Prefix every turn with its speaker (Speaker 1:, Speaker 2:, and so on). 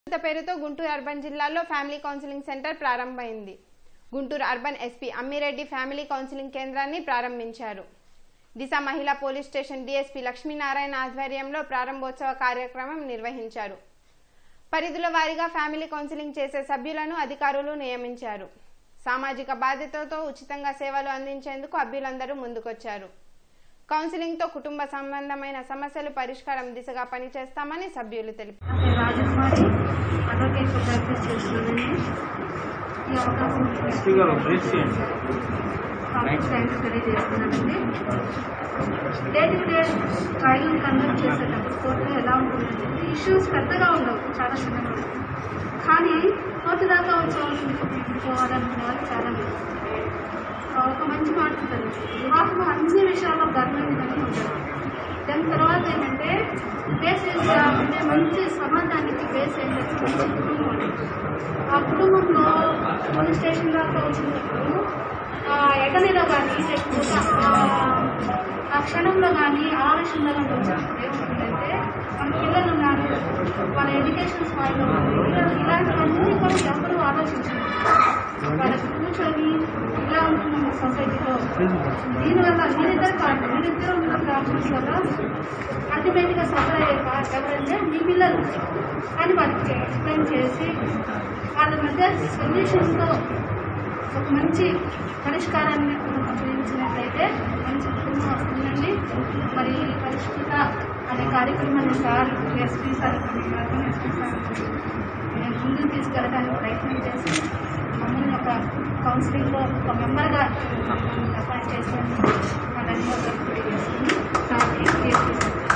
Speaker 1: కొత్త పేరుతో గుంటూరు అర్బన్ జిల్లాలో ఫ్యామిలీ కౌన్సిలింగ్ సెంటర్ ప్రారంభమైంది Guntur urban SP Ammireddy family counselling కేంద్రాన్ని ప్రారంభించారు దిశ మహిళా పోలీస్ స్టేషన్ డీఎస్పీ లక్ష్మీనారాయణ ఆధ్వర్యంలో ప్రారంభోత్సవ కార్యక్రమం నిర్వహించారు పరిధుల వారీగా ఫ్యామిలీ కౌన్సిలింగ్ చేసే సభ్యులను అధికారులు నియమించారు సామాజిక బాధ్యతతో ఉచితంగా సేవలు అందించేందుకు అభ్యులందరూ ముందుకొచ్చారు కౌన్సిలింగ్తో కుటుంబ సంబంధమైన సమస్యలు పరిష్కారం దిశగా పనిచేస్తామని సభ్యులు తెలిపారు
Speaker 2: నా పేరు రాజకుమారి అడ్వకేట్ ప్రాక్టీస్ చేస్తున్నానండి ఈ అవకాశం
Speaker 3: ఎస్పీ గారు బ్రీఫ్ చేయండి
Speaker 2: కాంగ్రెస్ థ్యాంక్స్ తెలియజేస్తున్నానండి day to day trial conduct చేసేటప్పుడు కోర్టులో ఎలా ఉంటుందంటే ఇష్యూస్ పెద్దగా ఉండవు చాలా చిన్నగా ఉంటాయి కానీ కోర్టు దాకా వచ్చేవాళ్ళు పోవాలనుకునే వాళ్ళు చాలా మంది ఒక మంచి మాట ఉంటుంది వివాహం అన్ని విషయాల్లో ధర్మయుతంగా ఉంటుంది దాని తర్వాత ఏంటంటే బేస్ ఉండే మంచి సమాజానికి బేస్ ఏంటంటే మంచి కుటుంబం ఉంటుంది. ఆ కుటుంబంలో పోలీస్ స్టేషన్ దాకా వచ్చినప్పుడు ఆ ఎటనీలో కానీ లేకపోతే ఆ- ఆ క్షణంలో కానీ ఆ విషయంలో కానీ వచ్చినప్పుడు ఏమవుతుందంటే మన పిల్లలు ఉన్నారు వాళ్ళ ఎడ్యుకేషన్ స్థాయిలో ఉంది ఇలా ఇలాంటివన్నీ కూడా ఎవరు ఆలోచించారు వాళ్ళకి కూర్చొని ఇలా ఉంటుంది మన సొసైటీలో దీనివల్ల మీరిద్దరు కాదు మీరిద్దరు ఉన్న ప్రాబ్లమ్స్ వల్ల అల్టిమేట్ గా సఫర్ అయ్యే పా- ఎవరంటే మీ పిల్లలు అని వాళ్ళకి ఎక్స్ప్లెయిన్ చేసి వాళ్ళ మధ్య సొల్యూషన్స్ తో ఒక మంచి పరిష్కారాన్ని మనం చూపించినట్లయితే మంచి కుటుంబం వస్తుందండి మరి ఈ పరిష్కృత అనే కార్యక్రమాన్ని sir SP sir SP sir నేను ముందుకు తీసుకెళ్ళడానికి ప్రయత్నం చేసి మమ్మల్ని ఒక కౌన్సిలింగ్లో ఒక మెంబర్గా అపాయింట్ చేసినందుకు నా ధన్యవాదాలు తెలియజేస్తున్నాను సార్కి ఎస్పీ సార్